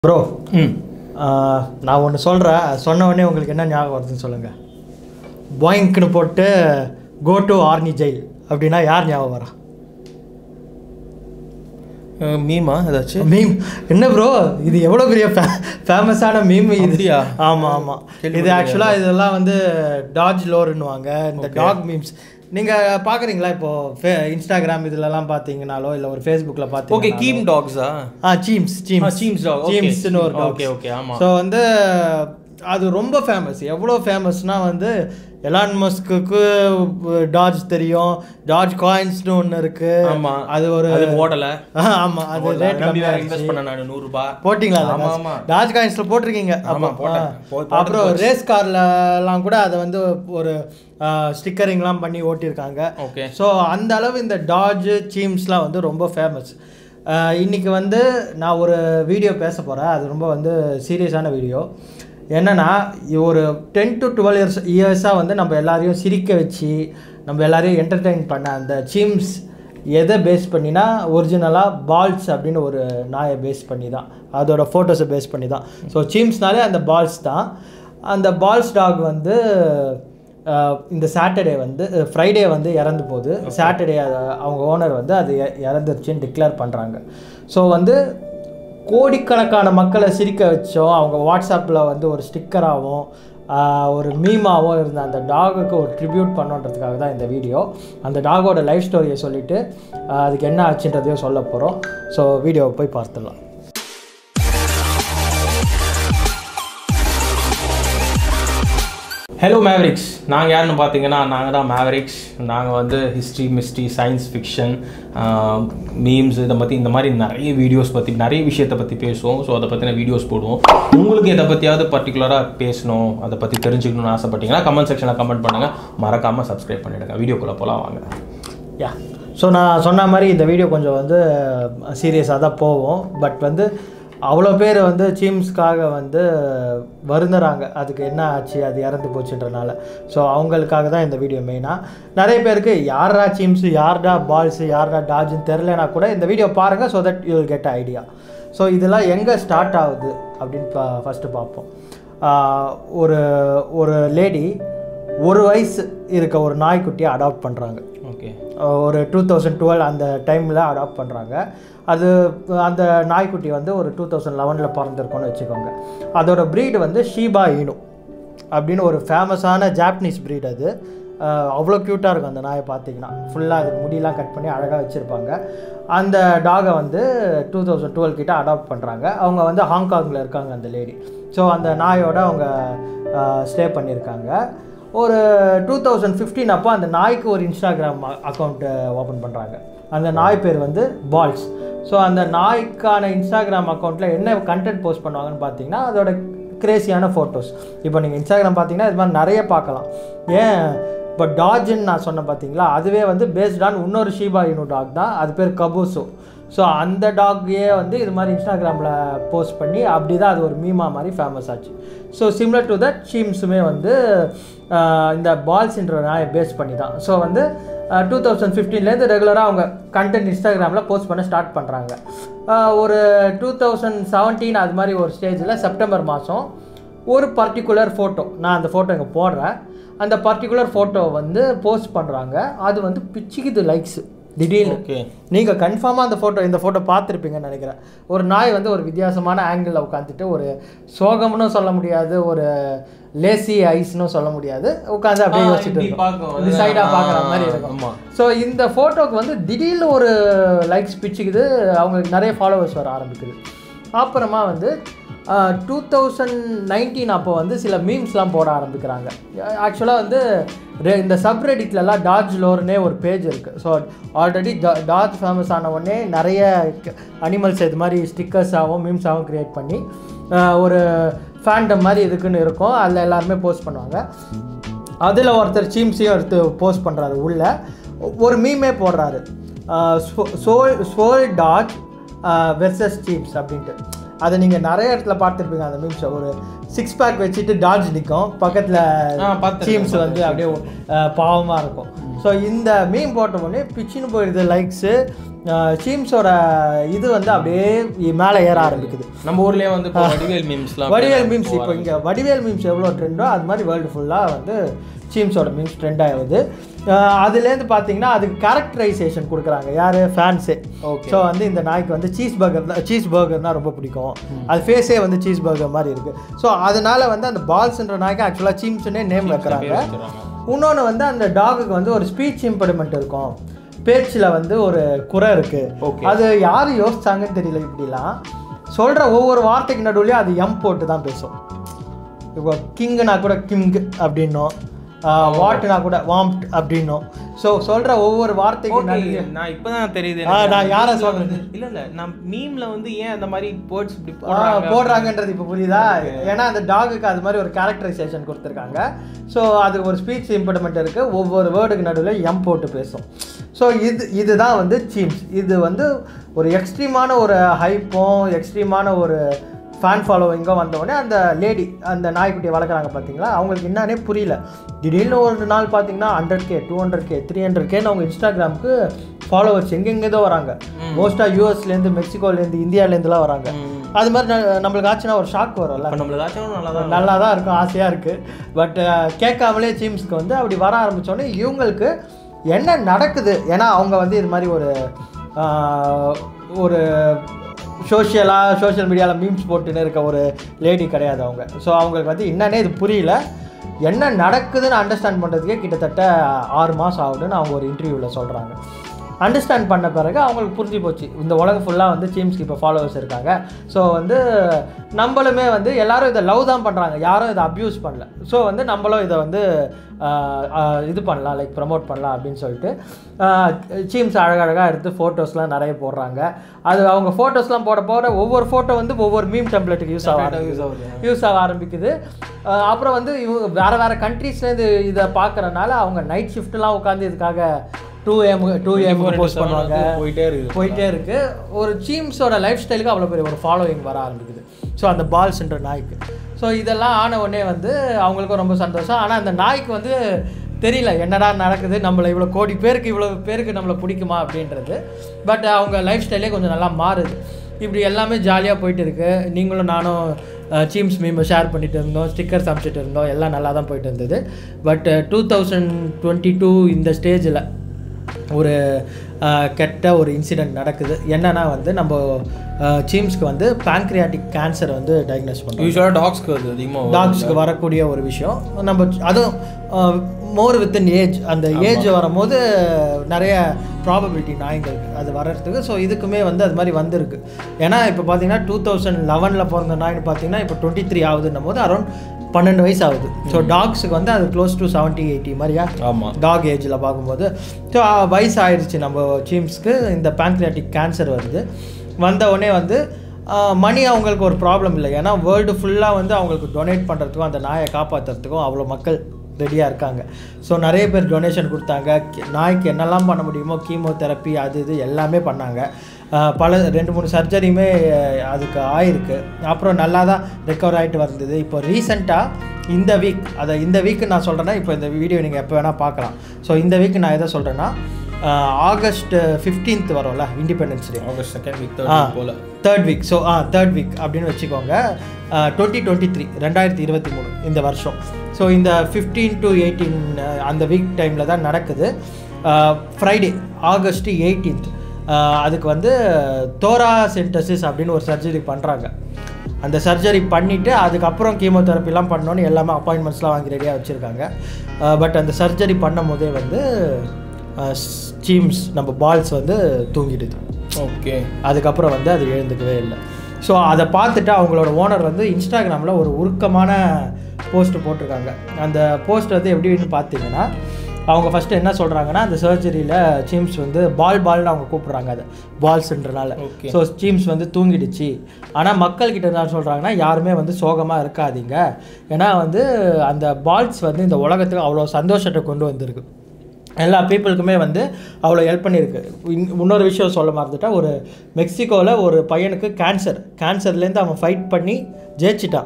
Bro ம் நான் ஒன்று சொல்கிறேன் சொன்ன உடனே உங்களுக்கு என்ன ஞாபகம் வருதுன்னு சொல்லுங்கள் பாயிங்க்னு போட்டு கோ டு ஆர்னி ஜெயில் அப்படின்னா யார் ஞாபகம் வரா அஹ், மீமா ஏதாச்சும் மீம் என்ன ப்ரோ இது எவ்வளோ பெரிய ஃபேமஸான மீம் இது அப்படியா? ஆமாம் ஆமாம் இது கேள்விப்பட்டதே ஆக்சுவலாக இதெல்லாம் வந்து டாஜ் லோருன்னுவாங்க இந்த டாக் மீம்ஸ் நீங்கள் பார்க்குறீங்களா இப்போது இன்ஸ்டாகிராம் இதுலலாம் பார்த்தீங்கனாலோ இல்லை ஒரு ஃபேஸ்புக்கில் ஓகே பார்த்தீங்க கீம் டாக்ஸா ஆ சீம்ஸ் ஆ, சீம்ஸ் Chimps dog, okay. சீம்ஸ்னு ஒரு Okay, okay, ஆமா. ஸோ வந்து அது ரொம்ப ஃபேமஸ் எவ்வளோ ஃபேமஸ்னால் வந்து எலான் மஸ்க்கு டாஜ் தெரியும் டாஜ் காயின்ஸ்னு ஒன்று இருக்கு ஆமா அது ஒரு அது ஓடல ஆமாம் அது ரேட் நம்பி வேற இன்வெஸ்ட் பண்ண நான் நூறு ரூபாய் போட்டிங்களா ஆமா, ஆமா. டாஜ் காயின்ஸில் போட்டிருக்கீங்க ஆமா, அப்போ போட்டேன். ஆ. போ- போட்டது அப்புறம் ரேஸ் கார்லலாம் கூட அதை வந்து ஒரு ஸ்டிக்கரிங்லாம் பண்ணி ஓட்டியிருக்காங்க ஓகே ஸோ அந்த அளவு இந்த டாஜ் சீம்ஸ்லாம் வந்து ரொம்ப ஃபேமஸ் இன்னைக்கு வந்து நான் ஒரு வீடியோ பேச போகிறேன் அது ரொம்ப வந்து சீரியஸான வீடியோ என்னன்னா ஒரு டென் டு டுவெல் இயர்ஸ் இயர்ஸாக வந்து நம்ம எல்லாரையும் சிரிக்க வச்சு நம்ம எல்லாரையும் என்டர்டெயின் பண்ண அந்த சீம்ஸ் எதை பேஸ் பண்ணினா ஒரிஜினலாக பால்ஸ் அப்படின்னு ஒரு நாயை பேஸ் பண்ணி தான் அதோட ஃபோட்டோஸை பேஸ் பண்ணி தான் ஸோ சீம்ஸ்னாலே அந்த பால்ஸ் தான் அந்த பால்ஸ் டாக் வந்து அஹ், இந்த சாட்டர்டே வந்து ஃப்ரைடே வந்து இறந்து போகுது சாட்டர்டே அவங்க ஓனர் வந்து அது இ- இறந்துருச்சுன்னு டிக்ளேர் பண்ணுறாங்க ஸோ வந்து கோடிக்கணக்கான மக்களை சிரிக்க வச்சோம் அவங்க வாட்ஸ்அப்பில் வந்து ஒரு ஸ்டிக்கராகவும் ஒரு மீமாவும் இருந்த அந்த டாகுக்கு ஒரு ட்ரிபியூட் பண்ணுன்றதுக்காக தான் இந்த வீடியோ அந்த டாகோட லைஃப் ஸ்டோரியை சொல்லிவிட்டு அதுக்கு என்ன ஆச்சுன்றதையும் சொல்ல போகிறோம் ஸோ வீடியோவை போய் பார்த்துடலாம் ஹலோ மேவரிக்ஸ் நாங்கள் யாருன்னு பார்த்தீங்கன்னா நாங்கள் தான் மேவரிக்ஸ் நாங்கள் வந்து history mystery science fiction memes இதை பற்றி இந்த மாதிரி நிறைய வீடியோஸ் பற்றி நிறைய விஷயத்தை பற்றி பேசுவோம் ஸோ அதை பற்றின வீடியோஸ் போடுவோம் உங்களுக்கு இதை பற்றியாவது பர்டிகுலராக பேசணும் அதை பற்றி தெரிஞ்சுக்கணும்னு ஆசைப்பட்டீங்கன்னா கமெண்ட் செக்ஷனில் கமெண்ட் பண்ணுங்கள் மறக்காமல் சப்ஸ்கிரைப் பண்ணிவிடுங்க வீடியோக்குள்ளே போகலாம் வாங்க யா ஸோ நான் சொன்ன மாதிரி இந்த வீடியோ கொஞ்சம் வந்து சீரியஸாக தான் போவோம் பட் வந்து அவ்வளோ பேர் வந்து சீம்ஸ்க்காக வந்து வருந்துறாங்க அதுக்கு என்ன ஆச்சு அது இறந்து போச்சுன்றனால ஸோ அவங்களுக்காக தான் இந்த வீடியோ மெயினாக நிறைய பேருக்கு யாரா சீம்ஸு யார்டா பால்ஸு யார்டா டாஜ்னு தெரிலனா கூட இந்த வீடியோ பாருங்கள் so that you will get idea so இதெல்லாம் எங்கே ஸ்டார்ட் ஆகுது அப்படின்னு பா ஃபஸ்ட்டு பார்ப்போம் ஆஹ் ஒரு ஒரு லேடி ஒரு வயசு இருக்க ஒரு நாய்க்குட்டியை அடாப்ட் பண்ணுறாங்க ஓகே ஒரு டூ தௌசண்ட் டுவெல் அந்த டைமில் அடாப்ட் பண்ணுறாங்க அது அந்த நாய்க்குட்டி வந்து ஒரு டூ தௌசண்ட் லெவனில் பிறந்திருக்கும்னு வச்சுக்கோங்க அதோட ப்ரீடு வந்து ஷீபா ஈனு அப்படின்னு ஒரு ஃபேமஸான ஜாப்பனீஸ் ப்ரீட் அது அஹ் அவ்வளோ க்யூட்டாக இருக்கும் அந்த நாயை பார்த்தீங்கன்னா ஃபுல்லாக அதுக்கு முடியெல்லாம் கட் பண்ணி அழகாக வச்சுருப்பாங்க அந்த டாகை வந்து டூ தௌசண்ட் டுவெல் கிட்ட அடாப்ட் பண்ணுறாங்க அவங்க வந்து ஹாங்காங்கில் இருக்காங்க அந்த லேடி ஸோ அந்த நாயோட அவங்க ஸ்டே பண்ணியிருக்காங்க ஒரு டூ தௌசண்ட் ஃபிஃப்டீன் அப்போ அந்த நாய்க்கு ஒரு இன்ஸ்டாகிராம் அக்கௌண்ட்டு ஓப்பன் பண்ணுறாங்க அந்த நாய் பேர் வந்து பால்ஸ் ஸோ அந்த நாய்க்கான இன்ஸ்டாகிராம் அக்கௌண்ட்டில் என்ன கண்டென்ட் போஸ்ட் பண்ணுவாங்கன்னு பார்த்தீங்கன்னா அதோட கிரேசியான ஃபோட்டோஸ் இப்போ நீங்கள் இன்ஸ்டாகிராம் பார்த்தீங்கன்னா இது மாதிரி நிறைய பார்க்கலாம் ஏன் இப்போ டாஜ்ன்னு நான் சொன்னேன் பார்த்தீங்களா அதுவே வந்து பேஸ்ட் ஆன் இன்னொரு ஷீபா இனு டாக் தான் அது பேர் கபூசோ ஸோ அந்த டாக்கையே வந்து இது மாதிரி இன்ஸ்டாகிராமில் போஸ்ட் பண்ணி அப்படி தான் அது ஒரு மீமா மாதிரி ஃபேமஸ் ஆச்சு ஸோ சிம்லர் டு தட் ஷீம்ஸுமே வந்து ஆஹ், இந்த பால்ஸ்ன்ற நாயை பேஸ் பண்ணி தான் ஸோ வந்து டூ தௌசண்ட் ஃபிஃப்டீன்லேருந்து ரெகுலராக அவங்க கண்டென்ட் இன்ஸ்டாகிராமில் போஸ்ட் பண்ண ஸ்டார்ட் பண்ணுறாங்க ஒரு டூ தௌசண்ட் செவன்டீன் அது மாதிரி ஒரு ஸ்டேஜில் செப்டம்பர் மாதம் ஒரு பர்டிகுலர் ஃபோட்டோ நான் அந்த ஃபோட்டோ இங்கே போடுறேன் அந்த பர்டிகுலர் ஃபோட்டோ வந்து போஸ்ட் பண்ணுறாங்க அது வந்து பிச்சுக்குது லைக்ஸ் திடீர்னு ஓகே நீங்கள் கன்ஃபார்மாக அந்த ஃபோட்டோ இந்த ஃபோட்டோ பார்த்துருப்பீங்கன்னு நினைக்கிறேன் ஒரு நாய் வந்து ஒரு வித்தியாசமான ஆங்கிளில் உட்காந்துட்டு ஒரு சோகம்னு சொல்ல முடியாது ஒரு லேசி ஐஸ்னு சொல்ல முடியாது உட்காந்து அப்படியே ஆ, யோசிச்சுட்டு இப்படி இருக்கும் பார்க்கும். இந்த சைடாக ஆ, பார்க்குற மாதிரி இருக்கும் ஆமா. ஸோ இந்த ஃபோட்டோக்கு வந்து திடீர்னு ஒரு லைக்ஸ் பிச்சுக்குது அவங்களுக்கு நிறைய ஃபாலோவர்ஸ் வர ஆரம்பிக்குது அப்புறமா வந்து டூ தௌசண்ட் நைன்டீன் அப்போ வந்து சில மீம்ஸ்லாம் போட ஆரம்பிக்கிறாங்க ஆக்சுவலாக வந்து ரெ- இந்த சப்ரெடிட்லலாம் டாஜ் லோர்னே ஒரு பேஜ் இருக்குது ஸோ ஆல்ரெடி டாஜ் ஃபேமஸ் ஆன உடனே நிறைய அனிமல்ஸ் இது மாதிரி ஸ்டிக்கர்ஸாகவும் மீம்ஸாகவும் க்ரியேட் பண்ணி அஹ், ஒரு ஃபேண்டம் மாதிரி இதுக்குன்னு இருக்கும் அதில் எல்லாருமே போஸ்ட் பண்ணுவாங்க அதில் ஒருத்தர் சீம்ஸையும் எடுத்து போஸ்ட் பண்ணுறாரு உள்ள ஒரு மீமே போடுறாரு swole swole doge versus Cheems அப்படின்ட்டு அதை நீங்கள் நிறைய இடத்துல பார்த்துருப்பீங்க அந்த மீம்ஸை ஒரு சிக்ஸ் பேக் வச்சுட்டு டாஜ் நிற்கும் ஆ, பக்கத்தில் பார்த்திருக்கேன், சீம்ஸ் வந்து அப்படியே பாவமாக இருக்கும் ஸோ இந்த மீம் போட்ட உடனே பிச்சுன்னு போயிடுது லைக்ஸு சீம்ஸோட இது வந்து அப்படியே மேலே ஏற ஆரம்பிக்குது நம்ம ஊர்லயே வந்து இப்போ வடிவேல் மீம்ஸ்லாம் வடிவேல் மீம்ஸ் இப்போ இங்கே வடிவேல் மீம்ஸ் எவ்வளோ ட்ரெண்டோ அது மாதிரி வேர்ல்டு ஃபுல்லாக வந்து சீம்ஸோட மீம்ஸ் ட்ரெண்ட் ஆகுது அஹ் அதுலேருந்து பார்த்தீங்கன்னா அதுக்கு கேரக்டரைசேஷன் கொடுக்குறாங்க யார் ஃபேன்ஸே Okay. ஸோ வந்து இந்த நாய்க்கு வந்து சீஸ் பர்கர் தான் சீஸ் பர்கர் தான் ரொம்ப பிடிக்கும் அது ஃபேஸே வந்து சீஸ் பர்கர் மாதிரி இருக்குது ஸோ அதனால வந்து அந்த பால்ஸ்ன்ற நாய்க்கு ஆக்சுவலாக சீம்ஸ்னே நேம் வைக்கிறாங்க வச்சுறாங்க. இன்னொன்று வந்து அந்த டாகுக்கு வந்து ஒரு ஸ்பீச் இம்படிமெண்ட் இருக்கும் பேச்சில் வந்து ஒரு குறை இருக்குது Okay. அது யார் யோசிச்சாங்கன்னு தெரியல இப்படிலாம் சொல்கிற ஒவ்வொரு வார்த்தைக்கு நடுவுலையும் அது எம் போட்டு தான் பேசும் இப்போ கிங்குனா கூட கிங் அப்படின்னும் வாட்னா கூட வாம்ட் அப்படின்னும் ஸோ சொல்கிற ஒவ்வொரு வார்த்தைக்கு Okay, நடுவுலையும் நான் இப்பதான் தெரியுது ஆ, எனக்கு. நான் யாரை Meme ல சொல்றேன்? வந்து- இல்ல இல்ல நான் மீம்ல வந்து ஏன் அந்த மாதிரி வேர்ட்ஸ் இப்படி ஆ, போடுறாங்க போடுறாங்கன்றது இப்போ புரியுதா ஏன்னா அந்த டாகுக்கு அது மாதிரி ஒரு கேரக்டரைசேஷன் கொடுத்துருக்காங்க ஸோ அது ஒரு ஸ்பீச் இம்ப்ளிமெண்ட் இருக்குது ஒவ்வொரு வேர்டுக்கு நடுவில் எம் போட்டு பேசும் ஸோ இது இதுதான் வந்து சீம்ஸ் இது வந்து ஒரு எக்ஸ்ட்ரீமான ஒரு ஹைப்பும் எக்ஸ்ட்ரீமான ஒரு ஃபேன் ஃபாலோவிங்கும் வந்தோடனே அந்த லேடி அந்த நாய்க்குட்டியை வளர்க்குறாங்க பார்த்தீங்களா அவங்களுக்கு என்னன்னே புரியல திடீர்னு ஒரு நாள் பார்த்தீங்கன்னா hundred K two hundred K three hundred கேன்னு அவங்க இன்ஸ்டாகிராமுக்கு ஃபாலோவர்ஸ் எங்கெங்கேதோ வராங்க மோஸ்ட்டாக யூஎஸ்லேருந்து மெக்சிகோலேருந்து இந்தியாவிலேருந்துலாம் வராங்க அது மாதிரி ந- நம்மளுக்கு ஆச்சுன்னா ஒரு ஷாக் வரும்ல இப்போ நம்மளுக்கு ஆச்சும் நல்லா தான் நல்லா தான் இருக்கும் ஆசையாக இருக்குது பட் கேட்காமலே சீம்ஸ்க்கு வந்து அப்படி வர ஆரம்பித்தோடனே இவங்களுக்கு என்ன நடக்குது ஏன்னா அவங்க வந்து இது மாதிரி ஒரு ஆஹ், ஒரு சோஷியலாக சோஷியல் மீடியாவில் மீம்ஸ் போட்டுன்னு இருக்க ஒரு லேடி கிடையாது அவங்க ஸோ அவங்களுக்கு வந்து என்னன்னே இது புரியல என்ன நடக்குதுன்னு அண்டர்ஸ்டாண்ட் பண்ணுறதுக்கே கிட்டத்தட்ட ஆறு மாதம் ஆகுதுன்னு அவங்க ஒரு இன்டர்வியூவில் சொல்கிறாங்க அண்டர்ஸ்டாண்ட் பண்ண பிறகு அவங்களுக்கு புரிஞ்சு போச்சு இந்த உலகம் ஃபுல்லாக வந்து சீம்ஸ்க்கு இப்போ ஃபாலோவர்ஸ் இருக்காங்க ஸோ வந்து நம்மளுமே வந்து எல்லாரும் இதை லவ் தான் பண்ணுறாங்க யாரும் இதை அப்யூஸ் பண்ணல ஸோ வந்து நம்மளும் இதை வந்து ஆஹ், ஆஹ், இது பண்ணலாம் லைக் ப்ரமோட் பண்ணலாம் அப்படின்னு சொல்லிட்டு சீம்ஸ் அழகழகாக எடுத்து ஃபோட்டோஸ்லாம் நிறைய போடுறாங்க அது அவங்க ஃபோட்டோஸ்லாம் போட போட ஒவ்வொரு ஃபோட்டோ வந்து ஒவ்வொரு மீம் டெம்ப்ளேட்டுக்கு யூஸ் ஆக யூஸ் ஆகுது யூஸ் ஆக ஆரம்பிக்குது அஹ் அப்புறம் வந்து இவங்க வேறு வேறு கண்ட்ரீஸ்லேருந்து இதை பார்க்கறனால அவங்க நைட் ஷிஃப்ட்லாம் உட்காந்து இதுக்காக two AM two AM post பண்ணுவாங்க போயிட்டே இருக்குது போயிட்டே இருக்கு ஒரு சீம்ஸோட லைஃப் ஸ்டைலுக்கு அவ்வளோ பெரிய ஒரு ஃபாலோவிங் வர ஆரம்பிக்குது ஸோ அந்த பால்ஸ்ன்ற நாய்க்கு ஸோ இதெல்லாம் ஆன உடனே வந்து அவங்களுக்கும் ரொம்ப சந்தோஷம் ஆனால் அந்த நாய்க்கு வந்து தெரியல என்னடா நடக்குது நம்மளை இவ்வளோ கோடி பேருக்கு இவ்வளோ பேருக்கு நம்மளை பிடிக்குமா அப்படின்றது பட் அவங்க லைஃப் ஸ்டைலே கொஞ்சம் நல்லா மாறுது இப்படி எல்லாமே ஜாலியாக போயிட்டு இருக்கு நீங்களும் நானும் சீம்ஸ் மீம் ஷேர் பண்ணிட்டு இருந்தோம் ஸ்டிக்கர்ஸ் அனுப்பிச்சிட்டு இருந்தோம் எல்லாம் நல்லா தான் போயிட்டு இருந்தது but two thousand twenty two இந்த ஸ்டேஜில் ஒரு அஹ், கெட்ட ஒரு இன்சிடெண்ட் நடக்குது என்னன்னா வந்து நம்ம சீம்ஸ்க்கு வந்து pancreatic கேன்சர் வந்து டயக்னோஸ் பண்ணுறோம் யூஸ்வலாக டாக்ஸ்க்கு அது அதிகமாக டாக்ஸ்க்கு வரக்கூடிய ஒரு விஷயம் நம்ம அதுவும் மோர் வித்தின் ஏஜ் அந்த ஏஜ் வரும்போது நிறைய ப்ராபபிலிட்டி நாய்கள் அது வர்றதுக்கு ஸோ இதுக்குமே வந்து அது மாதிரி வந்திருக்கு ஏன்னா இப்போ பார்த்தீங்கன்னா டூ தௌசண்ட் லெவனில் பிறந்த நாய்னு பார்த்தீங்கன்னா இப்போ டுவெண்ட்டி த்ரீ ஆகுதுன்னும் போது அரௌண்ட் பன்னெண்டு வயசு ஆகுது ஸோ டாக்ஸுக்கு வந்து அது க்ளோஸ் டு செவன்ட்டி எயிட்டி மாதிரியா ஆமாம் டாக் ஏஜில் பார்க்கும்போது ஸோ வயசு ஆயிடுச்சு நம்ம சீம்ஸ்க்கு இந்த pancreatic கேன்சர் வருது வந்த உடனே வந்து மணி அவங்களுக்கு ஒரு ப்ராப்ளம் இல்லை ஏன்னா வேர்ல்டு ஃபுல்லாக வந்து அவங்களுக்கு டொனேட் பண்ணுறதுக்கும் அந்த நாயை காப்பாற்றுறதுக்கும் அவ்வளோ மக்கள் ரெடியாக இருக்காங்க ஸோ நிறைய பேர் டொனேஷன் கொடுத்தாங்க கி- நாய்க்கு என்னெல்லாம் பண்ண முடியுமோ கீமோதெரப்பி அது இது எல்லாமே பண்ணாங்க ஆஹ் பல ரெண்டு மூணு சர்ஜரியுமே அதுக்கு ஆயிருக்கு அப்புறம் நல்லா தான் ரெக்கவர் ஆகிட்டு வந்தது இப்போ ரீசெண்டாக இந்த வீக் அதை இந்த வீக் நான் சொல்கிறேன்னா இப்போ இந்த வீடியோ நீங்கள் எப்போ வேணால் பார்க்கலாம் ஸோ இந்த வீக் நான் எதை சொல்கிறேன்னா ஆகஸ்ட் ஃபிஃப்டீன்த் வரும்ல Independence Day August second week ஆ தேர்ட் போல தேர்ட் வீக் ஸோ ஆ தேர்ட் வீக் அப்படின்னு வச்சுக்கோங்க டுவெண்ட்டி டுவெண்ட்டி த்ரீ ரெண்டாயிரத்தி இருபத்தி மூணு இந்த வருஷம் ஸோ இந்த ஃபிஃப்டீன் டு எயிட்டீன் அந்த வீக் டைமில் தான் நடக்குது ஃப்ரைடே ஆகஸ்ட் எயிட்டீன்த் அதுக்கு வந்து தோரா சென்டசிஸ் அப்படின்னு ஒரு சர்ஜரி பண்ணுறாங்க அந்த சர்ஜரி பண்ணிவிட்டு அதுக்கப்புறம் கீமோதெரப்பிலாம் பண்ணோன்னு எல்லாமே அப்பாயின்மெண்ட்ஸ்லாம் வாங்கி ரெடியாக வச்சுருக்காங்க பட் அந்த சர்ஜரி பண்ணும் போதே வந்து ஸ்டீம்ஸ் நம்ம பால்ஸ் வந்து தூங்கிடுது ஓகே அதுக்கப்புறம் வந்து அது எழுந்துக்கவே இல்லை ஸோ அதை பார்த்துட்டு அவங்களோட ஓனர் வந்து இன்ஸ்டாகிராமில் ஒரு உருக்கமான போஸ்ட் போட்டிருக்காங்க அந்த போஸ்ட் வந்து எப்படின்னு பார்த்தீங்கன்னா அவங்க ஃபஸ்ட்டு என்ன சொல்கிறாங்கன்னா அந்த சர்ஜரியில் சீம்ஸ் வந்து பால் பால்னு அவங்க கூப்பிட்றாங்க அதை பால்ஸ்ன்றனால Okay. ஸோ சீம்ஸ் வந்து தூங்கிடுச்சு ஆனால் மக்கள்கிட்ட என்ன சொல்கிறாங்கன்னா யாருமே வந்து சோகமாக இருக்காதீங்க ஏன்னா வந்து அந்த பால்ஸ் வந்து இந்த உலகத்துக்கு அவ்வளோ சந்தோஷத்தை கொண்டு வந்திருக்கு எல்லா பீப்புளுக்குமே வந்து அவ்வளோ ஹெல்ப் பண்ணியிருக்கு இன்- இன்னொரு விஷயம் சொல்ல மறந்துட்டா ஒரு மெக்சிகோவில் ஒரு பையனுக்கு கேன்சர் கேன்சர்லேருந்து அவன் ஃபைட் பண்ணி ஜெயிச்சிட்டான்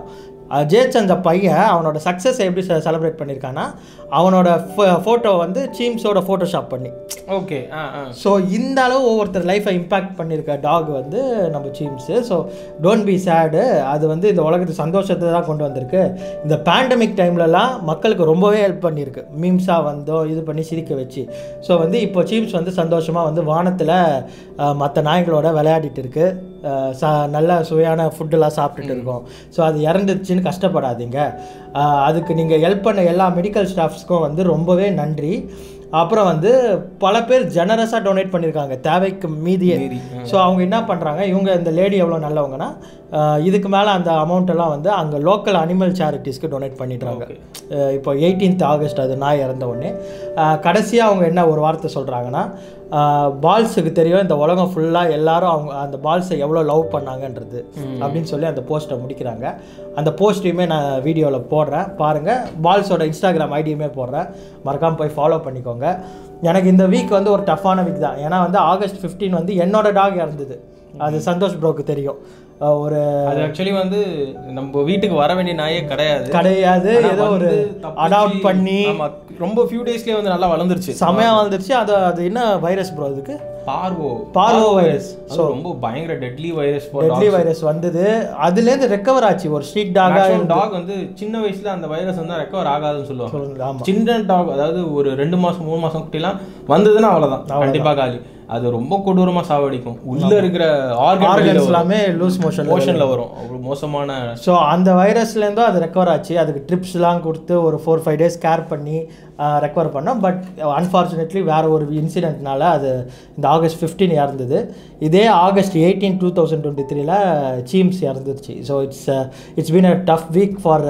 அஹ் ஜெயிச்ச அந்த பையன் அவனோட சக்ஸஸ் எப்படி செலிப்ரேட் பண்ணியிருக்கான்னா அவனோட ஃபோட்டோ வந்து சீம்ஸோட ஃபோட்டோஷாப் பண்ணி ஓகே ஆ ஆ ஸோ இந்த அளவு ஒவ்வொருத்தர் லைஃப்பை இம்பாக்ட் பண்ணியிருக்க டாக் வந்து நம்ம சீம்ஸு ஸோ டோன்ட் பி சேடு அது வந்து இந்த உலகத்துக்கு சந்தோஷத்தை தான் கொண்டு வந்திருக்கு இந்த பேண்டமிக் டைம்லலாம் மக்களுக்கு ரொம்பவே ஹெல்ப் பண்ணியிருக்கு மீம்ஸாக வந்தோ இது பண்ணி சிரிக்க வச்சு ஸோ வந்து இப்போ சீம்ஸ் வந்து சந்தோஷமாக வந்து வானத்தில் மற்ற நாய்களோட விளையாடிட்டு இருக்கு அஹ் சா நல்ல சுவையான ஃபுட்டெல்லாம் சாப்பிட்டுட்டு இருக்கோம் ஸோ அது இறந்துச்சுன்னு கஷ்டப்படாதீங்க அஹ் அதுக்கு நீங்கள் ஹெல்ப் பண்ண எல்லா மெடிக்கல் ஸ்டாஃப்ஸ்க்கும் வந்து ரொம்பவே நன்றி அப்புறம் வந்து பல பேர் ஜெனரஸாக டொனேட் பண்ணியிருக்காங்க தேவைக்கு மீதியே மீறி, ஸோ அவங்க என்ன பண்ணுறாங்க இவங்க இந்த லேடி எவ்வளோ நல்லவங்கன்னா அஹ் இதுக்கு மேலே அந்த அமௌண்ட் எல்லாம் வந்து அங்கே லோக்கல் அனிமல் சேரிட்டிஸ்க்கு டொனேட் பண்ணிடுறாங்க அஹ் இப்போ எயிட்டீன்த் ஆகஸ்ட் அது நாய் இறந்த உடனே கடைசியாக அவங்க என்ன ஒரு வார்த்தை சொல்கிறாங்கன்னா பால்ஸுக்கு தெரியும் இந்த உலகம் ஃபுல்லாக எல்லாரும் அவங்க அந்த பால்ஸை எவ்வளோ லவ் பண்ணாங்கன்றது அப்படின்னு சொல்லி அந்த போஸ்ட்டை முடிக்கிறாங்க அந்த போஸ்ட்டையுமே நான் வீடியோவில் போடுறேன் பாருங்கள் பால்ஸோட இன்ஸ்டாகிராம் ஐடியுமே போடுறேன் மறக்காமல் போய் ஃபாலோ பண்ணிக்கோங்க எனக்கு இந்த வீக் வந்து ஒரு டஃப்பான வீக் தான் ஏன்னா வந்து ஆகஸ்ட் 15 வந்து என்னோட டாக் இறந்தது அது சந்தோஷ் ப்ரோக்கு தெரியும் அஹ் ஒரு அது ஆக்சுவலி வந்து நம்ம வீட்டுக்கு வர வேண்டிய நாயே கிடையாது கிடையாது ஆனா ஏதோ ஒரு வந்து தப்பிச்சு- அடாப்ட் பண்ணி ஆமா ரொம்ப ஃபியூ டேஸ்லயே வந்து நல்லா வளர்ந்துருச்சு செமையா வந்துருச்சு அது அது என்ன வைரஸ் ப்ரோ அதுக்கு பார்வோ பார்வோ வைரஸ் அது ரொம்ப பயங்கர டெட்லி வைரஸ் டெட்லி வைரஸ் வந்தது அதுலேருந்து ரெக்கவர் ஆச்சு ஒரு ஸ்ட்ரீட் டாகா டாக் வந்து சின்ன வயசுல அந்த வைரஸ் வந்து ரெக்கவர் ஆகாதுன்னு சொல்லுவாங்க சொல்லுங்க ஆமா சின்ன டாக் அதாவது ஒரு ரெண்டு மாசம் மூணு மாசம் குட்டிலாம் வந்ததுன்னா அவ்வளவுதான் கண்டிப்பா காலி அது ரொம்ப கொடூரமா சாவடிக்கும் உள்ள இருக்கிற ஆர்கன் ஆர்கன்ஸ் எல்லாமே லூஸ் மோஷன் மோஷன்ல வரும் அவ்வளவு மோசமான ஸோ அந்த வைரஸ்லேருந்தும் அது ரெக்கவர் ஆச்சு அதுக்கு ட்ரிப்ஸ்லாம் கொடுத்து ஒரு ஃபோர் ஃபைவ் டேஸ் கேர் பண்ணி ரெக்கவர் பண்ணோம் பட் அன்ஃபார்ச்சுனேட்லி வேறு ஒரு இன்சிடென்ட்னால அது இந்த ஆகஸ்ட் 15 இறந்தது இதே August eighteen two thousand twenty த்ரீல சீம்ஸ் இறந்துருச்சு so it's it's been a tough week for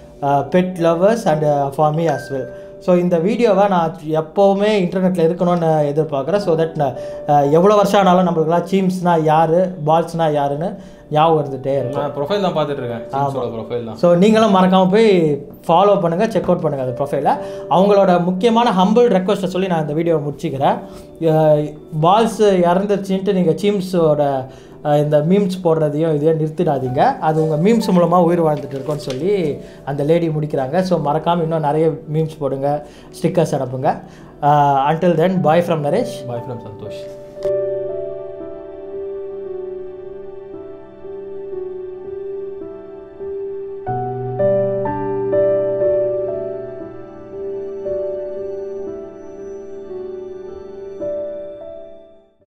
pet lovers and for me as well so இந்த வீடியோவை நான் எப்போவுமே இன்டர்நெட்டில் இருக்கணும்னு எதிர்பார்க்குறேன் ஸோ தட் எவ்வளோ வருஷம் ஆனாலும் நம்மளுக்குலாம் சீம்ஸ்னா யார் பால்ஸ்னா யாருன்னு ஞாபகம் இருந்துகிட்டே இருக்கும் நான் ப்ரொஃபைல் தான் பார்த்துட்டு இருக்கேன் சிம்ஸோட ப்ரொஃபைல் தான் ஸோ நீங்களும் மறக்காமல் போய் ஃபாலோ பண்ணுங்கள் செக் அவுட் பண்ணுங்கள் அந்த ப்ரொஃபைலை அவங்களோட முக்கியமான ஹம்பிள் ரெக்வஸ்ட்டை சொல்லி நான் இந்த வீடியோவை முடிச்சுக்கிறேன் பால்ஸ் இறந்துருச்சுன்ட்டு நீங்கள் சீம்ஸோட இந்த மீம்ஸ் போடுறதையும் இதையும் நிறுத்திடாதீங்க அது உங்கள் மீம்ஸ் மூலமாக உயிர் வாழ்ந்துட்டு இருக்கோன்னு சொல்லி அந்த லேடி முடிக்கிறாங்க ஸோ மறக்காமல் இன்னும் நிறைய மீம்ஸ் போடுங்க ஸ்டிக்கர்ஸ் அனுப்புங்க until then bye from Naresh bye from Santhosh